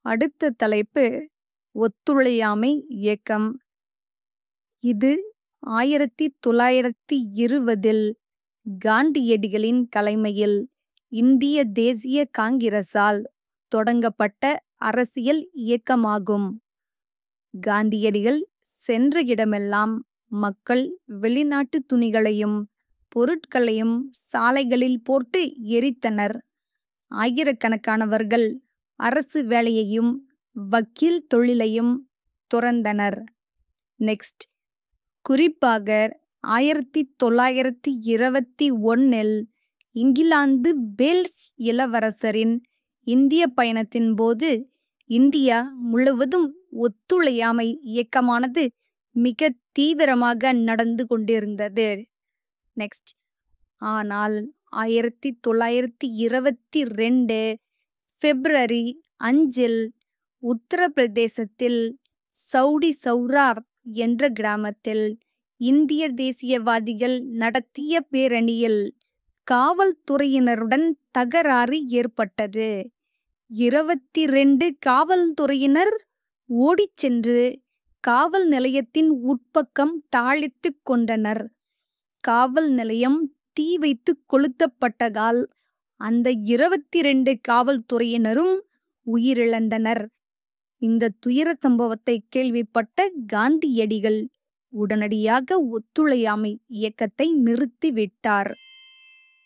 அடுத்த தலைப்பு ஒத்துழையாமை இயக்கம் இது ஆயிரத்தி தொள்ளாயிரத்தி இருபதில் காந்தியடிகளின் தலைமையில் இந்திய தேசிய காங்கிரசால் தொடங்கப்பட்ட அரசியல் இயக்கமாகும் காந்தியடிகள் சென்ற இடமெல்லாம் மக்கள் வெளிநாட்டு துணிகளையும் பொருட்களையும் சாலைகளில் போட்டு எரித்தனர் ஆயிரக்கணக்கானவர்கள் அரசு வேலையையும் வக்கீல் தொழிலையும் துறந்தனர் நெக்ஸ்ட் குறிப்பாக ஆயிரத்தி தொள்ளாயிரத்தி இருபத்தி ஒன்னில் இங்கிலாந்து பேல்ஸ் இளவரசரின் இந்திய பயணத்தின் போது இந்தியா முழுவதும் ஒத்துழையாமை இயக்கமானது மிக தீவிரமாக நடந்து கொண்டிருந்தது நெக்ஸ்ட் ஆனால் ஆயிரத்தி தொள்ளாயிரத்தி இருபத்தி ரெண்டு பிப்ரவரி அஞ்சில் உத்தரப்பிரதேசத்தில் சவுடி சௌரார் என்ற கிராமத்தில் இந்திய தேசியவாதிகள் நடத்திய பேரணியில் காவல்துறையினருடன் தகராறு ஏற்பட்டது இருபத்தி ரெண்டு காவல்துறையினர் ஓடிச் சென்று காவல் நிலையத்தின் உட்பக்கம் தாளித்துக் கொண்டனர் காவல் நிலையம் தீ வைத்து கொளுத்தப்பட்டதால் அந்த இருபத்தி ரெண்டு காவல்துறையினரும் உயிரிழந்தனர் இந்த துயர சம்பவத்தை கேள்விப்பட்ட காந்தியடிகள் உடனடியாக ஒத்துழையாமை இயக்கத்தை நிறுத்திவிட்டார்